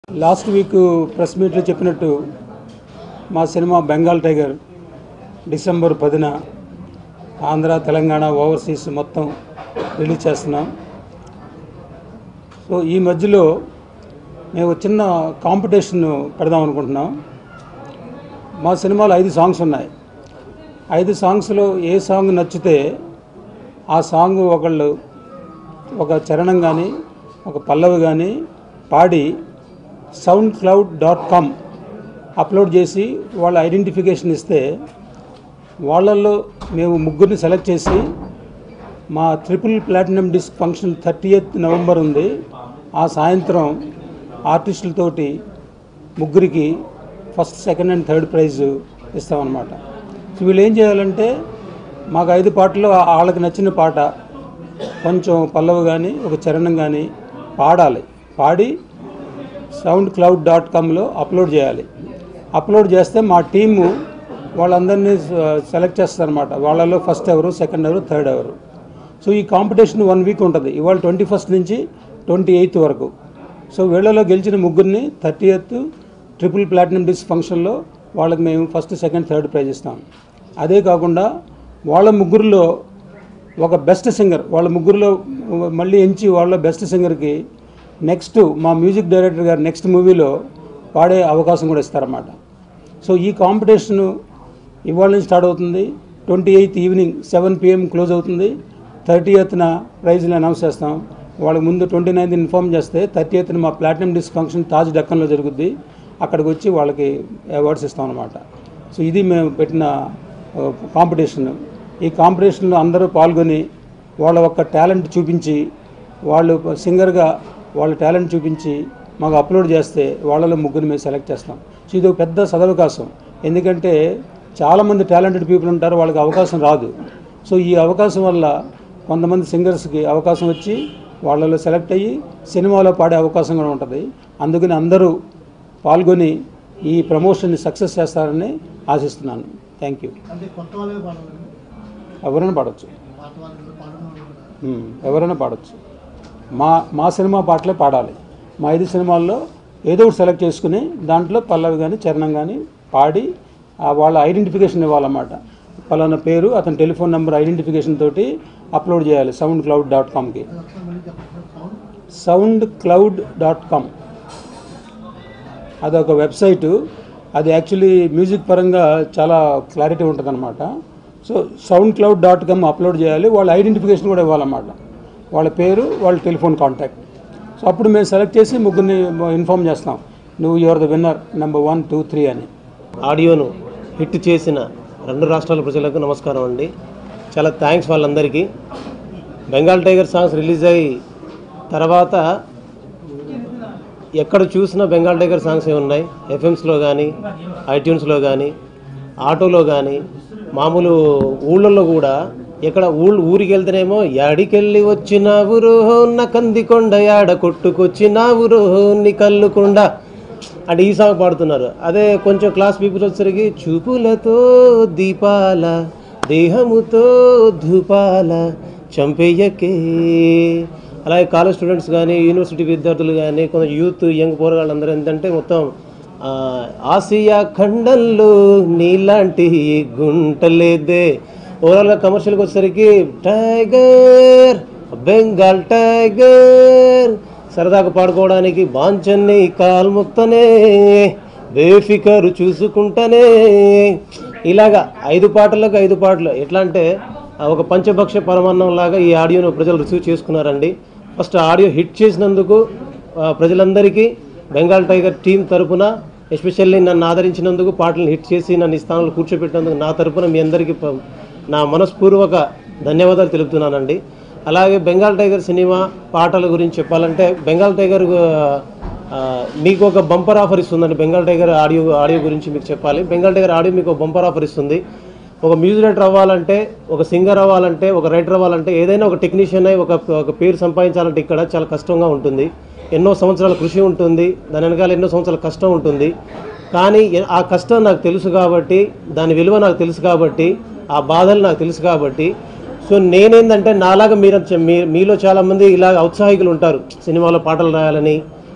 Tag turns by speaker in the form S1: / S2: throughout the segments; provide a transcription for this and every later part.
S1: last week press మీట్లో చెప్పినట్టు మా సినిమా బెంగాల్ టైగర్ డిసెంబర్ పదిన ఆంధ్ర తెలంగాణ ఓవర్సీస్ మొత్తం రిలీజ్ చేస్తున్నాం సో ఈ మధ్యలో మేము ఒక చిన్న కాంపిటీషన్ పెడదాం అనుకుంటున్నాం మా సినిమాలో ఐదు సాంగ్స్ ఉన్నాయి ఐదు సాంగ్స్లో ఏ సాంగ్ నచ్చితే ఆ సాంగ్ ఒకళ్ళు ఒక చరణం కానీ ఒక పల్లవి కానీ పాడి sound cloud dot com upload చేసి వాళ్ళ ఐడెంటిఫికేషన్ ఇస్తే వాళ్ళల్లో మేము ముగ్గురిని సెలెక్ట్ చేసి మా triple platinum disc function thirty November ఉంది ఆ సాయంత్రం ఆర్టిస్టులతోటి ముగ్గురికి first second and third prize ఇస్తామన్నమాట సో వీళ్ళు ఏం చేయాలంటే మాకు ఐదు పాటలు వాళ్ళకి నచ్చిన పాట కొంచెం పల్లవి కానీ ఒక చరణం కానీ పాడాలి పాడి సౌండ్ క్లౌడ్ డాట్ కామ్లో అప్లోడ్ చేయాలి అప్లోడ్ చేస్తే మా టీము వాళ్ళందరినీ సెలెక్ట్ చేస్తారనమాట వాళ్ళలో ఫస్ట్ ఎవరు సెకండ్ ఎవరు థర్డ్ ఎవరు సో ఈ కాంపిటీషన్ వన్ వీక్ ఉంటుంది ఇవాళ ట్వంటీ ఫస్ట్ నుంచి ట్వంటీ ఎయిత్ వరకు సో వీళ్ళలో గెలిచిన ముగ్గురిని thirty eighth triple platinum disc ఫంక్షన్లో వాళ్ళకి మేము ఫస్ట్ సెకండ్ థర్డ్ ప్రైజ్ ఇస్తాం అదే కాకుండా వాళ్ళ ముగ్గురులో ఒక బెస్ట్ సింగర్ వాళ్ళ ముగ్గురులో మళ్ళీ ఎంచి వాళ్ళ బెస్ట్ సింగర్కి నెక్స్ట్ మా మ్యూజిక్ డైరెక్టర్ గారు నెక్స్ట్ మూవీలో పాడే అవకాశం కూడా ఇస్తారన్నమాట సో ఈ కాంపిటీషన్ ఇవాళ నుంచి స్టార్ట్ అవుతుంది twenty eighth evening seven PM close అవుతుంది థర్టీ ఎయిత్న ప్రైజ్ని అనౌన్స్ చేస్తాం వాళ్ళకి ముందు ట్వంటీ నైన్త్ ఇన్ఫామ్ చేస్తే థర్టీ ఎయిత్న మా ప్లాటినం డిస్క్ ఫంక్షన్ తాజ్ డక్కన్లో జరుగుద్ది అక్కడికి వచ్చి వాళ్ళకి అవార్డ్స్ ఇస్తాం అనమాట సో ఇది మేము పెట్టిన కాంపిటీషన్ ఈ కాంపిటీషన్లో అందరూ పాల్గొని వాళ్ళ యొక్క టాలెంట్ చూపించి వాళ్ళు సింగర్గా వాళ్ళ టాలెంట్ చూపించి మాకు అప్లోడ్ చేస్తే వాళ్ళలో ముగ్గురు మేము సెలెక్ట్ చేస్తాం సో ఇది ఒక పెద్ద సదవకాశం ఎందుకంటే చాలామంది టాలెంటెడ్ పీపుల్ ఉంటారు వాళ్ళకి అవకాశం రాదు సో ఈ అవకాశం వల్ల కొంతమంది సింగర్స్కి అవకాశం వచ్చి వాళ్ళలో సెలెక్ట్ అయ్యి సినిమాలో పాడే అవకాశం కూడా ఉంటుంది అందుకని అందరూ పాల్గొని ఈ ప్రమోషన్ని సక్సెస్ చేస్తారని ఆశిస్తున్నాను థ్యాంక్ యూ
S2: అంటే కొత్త వాళ్ళే పాడాలి
S1: ఎవరైనా పాడవచ్చు
S2: పాత వాళ్ళు పాడడం కూడా
S1: ఉమ్, ఎవరైనా పాడవచ్చు మా మా సినిమా పాటలే పాడాలి మా ఐదు సినిమాల్లో ఏదో ఒకటి సెలెక్ట్ చేసుకుని దాంట్లో పల్లవి కానీ చరణం కానీ పాడి ఆ వాళ్ళ ఐడెంటిఫికేషన్ ఇవ్వాలన్నమాట పలానా పేరు అతని టెలిఫోన్ నెంబర్ ఐడెంటిఫికేషన్ తోటి అప్లోడ్ చేయాలి సౌండ్ క్లౌడ్ డాట్ కామ్కి
S2: అది ఒకసారి మళ్ళీ చెప్పండి sound
S1: sound cloud dot com అదొక వెబ్సైటు అది యాక్చువల్లీ మ్యూజిక్ పరంగా చాలా క్లారిటీ ఉంటుందన్నమాట so sound cloud dot com upload చేయాలి వాళ్ళ ఐడెంటిఫికేషన్ కూడా ఇవ్వాలన్నమాట వాళ్ళ పేరు వాళ్ళ టెలిఫోన్ కాంటాక్ట్ సో అప్పుడు మేము సెలెక్ట్ చేసి ముగ్గురిని ఇన్ఫామ్ చేస్తాం నువ్వు your the winner number one two three అని
S3: ఆడియోను హిట్ చేసిన రెండు రాష్ట్రాల ప్రజలకు నమస్కారం అండి చాలా థ్యాంక్స్ వాళ్ళందరికీ బెంగాల్ టైగర్ సాంగ్స్ రిలీజ్ అయ్యి తర్వాత ఎక్కడ చూసినా బెంగాల్ టైగర్ సాంగ్స్ ఉన్నాయి ఎఫ్ఎమ్స్లో కానీ ఐట్యూన్స్లో కానీ ఆటోలో కానీ మామూలు ఊళ్ళల్లో కూడా ఎక్కడ ఊళ్ళు ఊరికి వెళ్తేనేమో యాడికెళ్ళి వచ్చినావురో నా కందికొండ యాడ కొట్టుకొచ్చినావురో నీ కల్లుకొండ అంటే ఈ సాంగ్ పాడుతున్నారు అదే కొంచెం క్లాస్ పీపుల్ వచ్చేసరికి చూపులతో దీపాల దేహముతో ధూపాల చంపేయకే అలాగే కాలేజ్ స్టూడెంట్స్ కానీ యూనివర్సిటీ విద్యార్థులు కానీ కొంచెం యూత్ యంగ్ పోరగాళ్ళందరూ ఏంటంటే మొత్తం ఆ, ఆసియా ఖండంలో నీలాంటి గుంటలేదే ఓవరాల్గా కమర్షియల్కి వచ్చేసరికి టైగర్ బెంగాల్ టైగర్ సరదాగా పాడుకోవడానికి బాంచన్ని కాల్ముక్తనే బేఫికరు చూసుకుంటానే ఇలాగా ఐదు పాటలకు ఐదు పాటలు ఎట్లా అంటే ఆ, ఒక పంచభక్ష పరమాన్నం లాగా ఈ ఆడియోను ప్రజలు రిసీవ్ చేసుకున్నారండి ఫస్ట్ ఆడియో హిట్ చేసినందుకు ఆ, ప్రజలందరికీ బెంగాల్ టైగర్ టీం తరపున ఎస్పెషల్లీ నన్ను ఆదరించినందుకు పాటలను హిట్ చేసి నన్ను ఈ స్థానంలో కూర్చోబెట్టినందుకు నా తరపున మీ అందరికీ ప- నా మనస్పూర్వక ధన్యవాదాలు తెలుపుతున్నానండి అలాగే బెంగాల్ టైగర్ సినిమా పాటల గురించి చెప్పాలంటే బెంగాల్ టైగర్ ఆ, మీకు ఒక బంపర్ ఆఫర్ ఇస్తుందండి బెంగాల్ టైగర్ ఆడియో ఆడియో గురించి మీకు చెప్పాలి బెంగాల్ టైగర్ ఆడియో మీకు ఒక బంపర్ ఆఫర్ ఇస్తుంది ఒక మ్యూజిక్ డైరెక్టర్ అవ్వాలంటే ఒక సింగర్ అవ్వాలంటే ఒక రైటర్ అవ్వాలంటే ఏదైనా ఒక టెక్నీషియన్ అయి ఒక ఒక పేరు సంపాదించాలంటే ఇక్కడ చాలా కష్టంగా ఉంటుంది ఎన్నో సంవత్సరాల కృషి ఉంటుంది దాని వెనకాల ఎన్నో సంవత్సరాల కష్టం ఉంటుంది కానీ ఎ- ఆ కష్టం నాకు తెలుసు కాబట్టి దాని విలువ నాకు తెలుసు కాబట్టి ఆ బాధలు నాకు తెలుసు కాబట్టి సో నేనేందంటే నాలాగా మీరు మీ మీలో చాలామంది ఇలాగ ఔత్సాహికులు ఉంటారు సినిమాలో పాటలు రాయాలని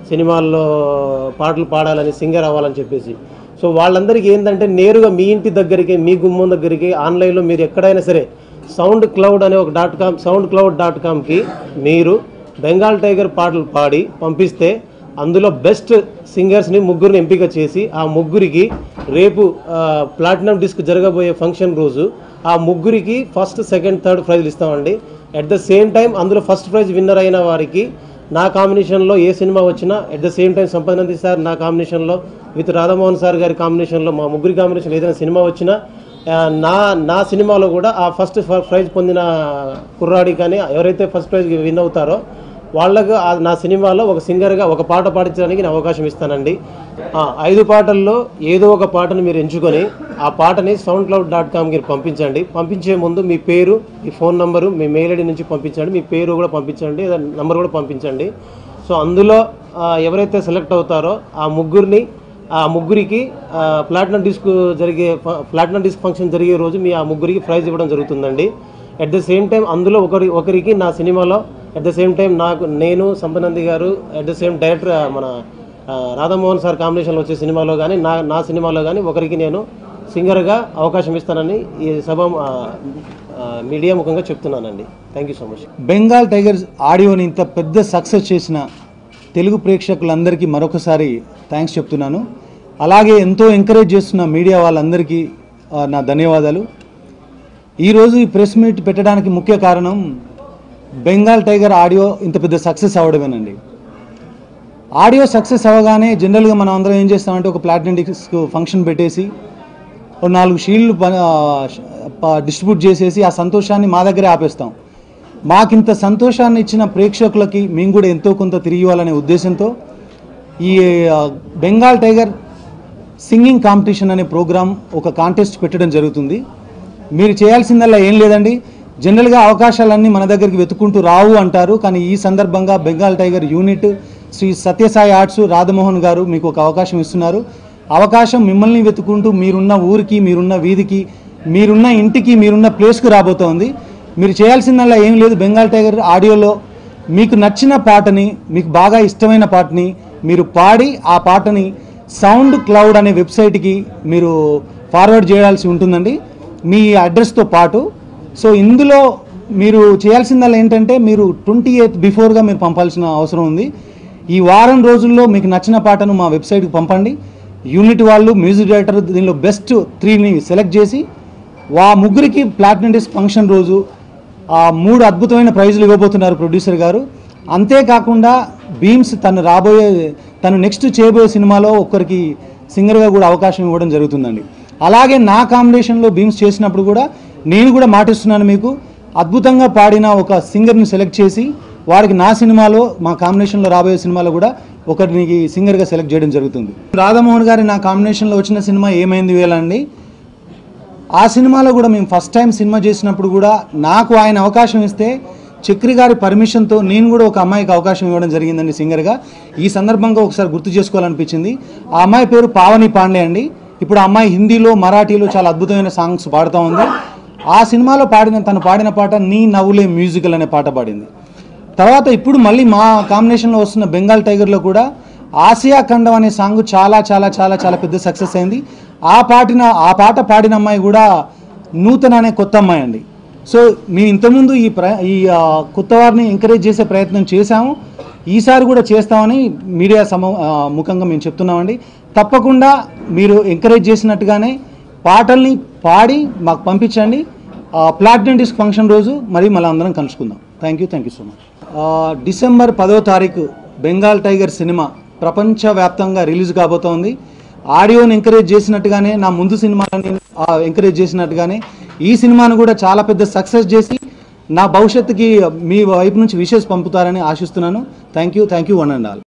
S3: సినిమాల్లో పాటలు పాడాలని సింగర్ అవ్వాలని చెప్పేసి సో వాళ్ళందరికీ ఏంటంటే నేరుగా మీ ఇంటి దగ్గరికి మీ గుమ్మం దగ్గరికి ఆన్లైన్లో మీరు ఎక్కడైనా సరే సౌండ్ క్లౌడ్ అనే ఒక dot com sound cloud dot కామ్కి మీరు బెంగాల్ టైగర్ పాటలు పాడి పంపిస్తే అందులో బెస్ట్ సింగర్స్ని ముగ్గురిని ఎంపిక చేసి ఆ ముగ్గురికి రేపు ప్లాటినం డిస్క్ జరగబోయే ఫంక్షన్ రోజు ఆ ముగ్గురికి ఫస్ట్ సెకండ్ థర్డ్ ప్రైజ్లు ఇస్తామండి అట్ ద సేమ్ టైం అందులో ఫస్ట్ ప్రైజ్ విన్నర్ అయిన వారికి నా కాంబినేషన్లో ఏ సినిమా వచ్చినా at the same time Sampath Nandi sir నా కాంబినేషన్లో విత్ రాధామోహన్ సార్ గారి కాంబినేషన్లో మా ముగ్గురి కాంబినేషన్ ఏదైనా సినిమా వచ్చినా ఆ, నా నా సినిమాలో కూడా ఆ ఫస్ట్ ప్రైజ్ పొందిన కుర్రాడి కానీ ఎవరైతే ఫస్ట్ ప్రైజ్ విన్ అవుతారో వాళ్ళకు ఆ నా సినిమాలో ఒక సింగర్గా ఒక పాట పాడించడానికి నేను అవకాశం ఇస్తానండి ఆ, ఐదు పాటల్లో ఏదో ఒక పాటను మీరు ఎంచుకొని ఆ పాటని సౌండ్ క్లౌడ్ డాట్ కామ్కి పంపించండి పంపించే ముందు మీ పేరు మీ ఫోన్ నంబరు మీ మెయిల్ ఐడి నుంచి పంపించండి మీ పేరు కూడా పంపించండి నంబర్ కూడా పంపించండి సో అందులో ఆ, ఎవరైతే సెలెక్ట్ అవుతారో ఆ ముగ్గురిని ఆ ముగ్గురికి ఆ, ప్లాటినం డిస్క్ జరిగే ఫ- ప్లాటినం డిస్క్ ఫంక్షన్ జరిగే రోజు మీ ఆ ముగ్గురికి ప్రైజ్ ఇవ్వడం జరుగుతుందండి అట్ ద సేమ్ టైం అందులో ఒకరి ఒకరికి నా సినిమాలో అట్ ద సేమ్ టైం నాకు నేను సంపనంది గారు అట్ ద సేమ్ డైరెక్టర్ ఆ, మన ఆ, రాధామోహన్ సార్ కాంబినేషన్లో వచ్చే సినిమాలో కానీ నా నా సినిమాలో కానీ ఒకరికి నేను సింగర్గా అవకాశం ఇస్తానని ఈ సభ ఆ, ఆ, మీడియా ముఖంగా చెప్తున్నానండి thank you so much
S4: Bengal Tigers ఆడియోని ఇంత పెద్ద సక్సెస్ చేసిన తెలుగు ప్రేక్షకులందరికీ మరొకసారి థ్యాంక్స్ చెప్తున్నాను అలాగే ఎంతో ఎంకరేజ్ చేస్తున్న మీడియా వాళ్ళందరికీ ఆ, నా ధన్యవాదాలు ఈరోజు ఈ ప్రెస్ మీట్ పెట్టడానికి ముఖ్య కారణం బెంగాల్ టైగర్ ఆడియో ఇంత పెద్ద సక్సెస్ అవ్వడమేనండి ఆడియో సక్సెస్ అవ్వగానే జనరల్గా మనం అందరం ఏం చేస్తామంటే ఒక ప్లాటినం డిస్క్ ఫంక్షన్ పెట్టేసి ఒక నాలుగు షీల్డ్లు డిస్ట్రిబ్యూట్ చేసేసి ఆ సంతోషాన్ని మా దగ్గరే ఆపేస్తాం మాకింత సంతోషాన్ని ఇచ్చిన ప్రేక్షకులకి మేము కూడా ఎంతో కొంత తిరిగి ఇవ్వాలనే ఉద్దేశంతో ఈ ఆ, బెంగాల్ టైగర్ సింగింగ్ కాంపిటీషన్ అనే ప్రోగ్రామ్ ఒక కాంటెస్ట్ పెట్టడం జరుగుతుంది మీరు చేయాల్సిందల్లా ఏం లేదండి జనరల్గా అవకాశాలన్నీ మన దగ్గరికి వెతుకుంటూ రావు అంటారు కానీ ఈ సందర్భంగా బెంగాల్ టైగర్ యూనిట్ శ్రీ సత్యసాయి ఆర్ట్స్ రాధమోహన్ గారు మీకు ఒక అవకాశం ఇస్తున్నారు అవకాశం మిమ్మల్ని వెతుకుంటూ మీరున్న ఊరికి మీరున్న వీధికి మీరున్న ఇంటికి మీరున్న ప్లేస్కు రాబోతోంది మీరు చేయాల్సిందల్లా ఏం లేదు బెంగాల్ టైగర్ ఆడియోలో మీకు నచ్చిన పాటని మీకు బాగా ఇష్టమైన పాటని మీరు పాడి ఆ పాటని సౌండ్ క్లౌడ్ అనే వెబ్సైట్కి మీరు ఫార్వర్డ్ చేయాల్సి ఉంటుందండి మీ అడ్రస్తో పాటు సో ఇందులో మీరు చేయాల్సిందల్లా ఏంటంటే మీరు ట్వంటీ ఎయిత్ బిఫోర్గా మీరు పంపాల్సిన అవసరం ఉంది ఈ వారం రోజుల్లో మీకు నచ్చిన పాటను మా వెబ్సైట్కి పంపండి యూనిట్ వాళ్ళు మ్యూజిక్ డైరెక్టర్ దీనిలో బెస్ట్ త్రీని సెలెక్ట్ చేసి వా ముగ్గురికి ప్లాటినం డిస్క్ ఫంక్షన్ రోజు ఆ మూడు అద్భుతమైన ప్రైజులు ఇవ్వబోతున్నారు ప్రొడ్యూసర్ గారు అంతేకాకుండా బీమ్స్ తను రాబోయే తను నెక్స్ట్ చేయబోయే సినిమాలో ఒక్కరికి సింగర్గా కూడా అవకాశం ఇవ్వడం జరుగుతుందండి అలాగే నా కాంబినేషన్లో బీమ్స్ చేసినప్పుడు కూడా నేను కూడా మాటిస్తున్నాను మీకు అద్భుతంగా పాడిన ఒక సింగర్ని సెలెక్ట్ చేసి వారికి నా సినిమాలో మా కాంబినేషన్లో రాబోయే సినిమాలో కూడా ఒకరిని సింగర్గా సెలెక్ట్ చేయడం జరుగుతుంది రాధామోహన్ గారి నా కాంబినేషన్లో వచ్చిన సినిమా ఏమైంది వేలండి ఆ సినిమాలో కూడా మేము ఫస్ట్ టైం సినిమా చేసినప్పుడు కూడా నాకు ఆయన అవకాశం ఇస్తే చక్రి గారి పర్మిషన్తో నేను కూడా ఒక అమ్మాయికి అవకాశం ఇవ్వడం జరిగిందండి సింగర్గా ఈ సందర్భంగా ఒకసారి గుర్తు చేసుకోవాలనిపించింది ఆ అమ్మాయి పేరు పావని పాండే అండి ఇప్పుడు ఆ అమ్మాయి హిందీలో మరాఠీలో చాలా అద్భుతమైన సాంగ్స్ పాడుతూ ఉంది ఆ సినిమాలో పాడిన తను పాడిన పాట నీ నవ్వులే మ్యూజికల్ అనే పాట పాడింది తర్వాత ఇప్పుడు మళ్ళీ మా కాంబినేషన్లో వస్తున్న బెంగాల్ టైగర్లో కూడా ఆసియా ఖండం అనే సాంగ్ చాలా చాలా చాలా చాలా పెద్ద సక్సెస్ అయింది ఆ పాటిన ఆ పాట పాడిన అమ్మాయి కూడా నూతన అనే కొత్త అమ్మాయి అండి సో మేము ఇంతకుముందు ఈ ప్ర ఈ ఆ, కొత్త వారిని ఎంకరేజ్ చేసే ప్రయత్నం చేశాము ఈసారి కూడా చేస్తామని మీడియా సమ ఆ, ముఖంగా మేము చెప్తున్నామండి తప్పకుండా మీరు ఎంకరేజ్ చేసినట్టుగానే పాటల్ని పాడి మాకు పంపించండి ప్లాటినం డిస్క్ ఫంక్షన్ రోజు మరి మళ్ళీ అందరం కలుసుకుందాం thank you thank you so much December పదో తారీఖు బెంగాల్ టైగర్ సినిమా ప్రపంచవ్యాప్తంగా రిలీజ్ కాబోతోంది ఆడియోని ఎంకరేజ్ చేసినట్టుగానే నా ముందు సినిమాని ఎంకరేజ్ చేసినట్టుగానే ఈ సినిమాను కూడా చాలా పెద్ద సక్సెస్ చేసి నా భవిష్యత్తుకి మీ వైపు నుంచి విషెస్ పంపుతారని ఆశిస్తున్నాను thank you thank you one and all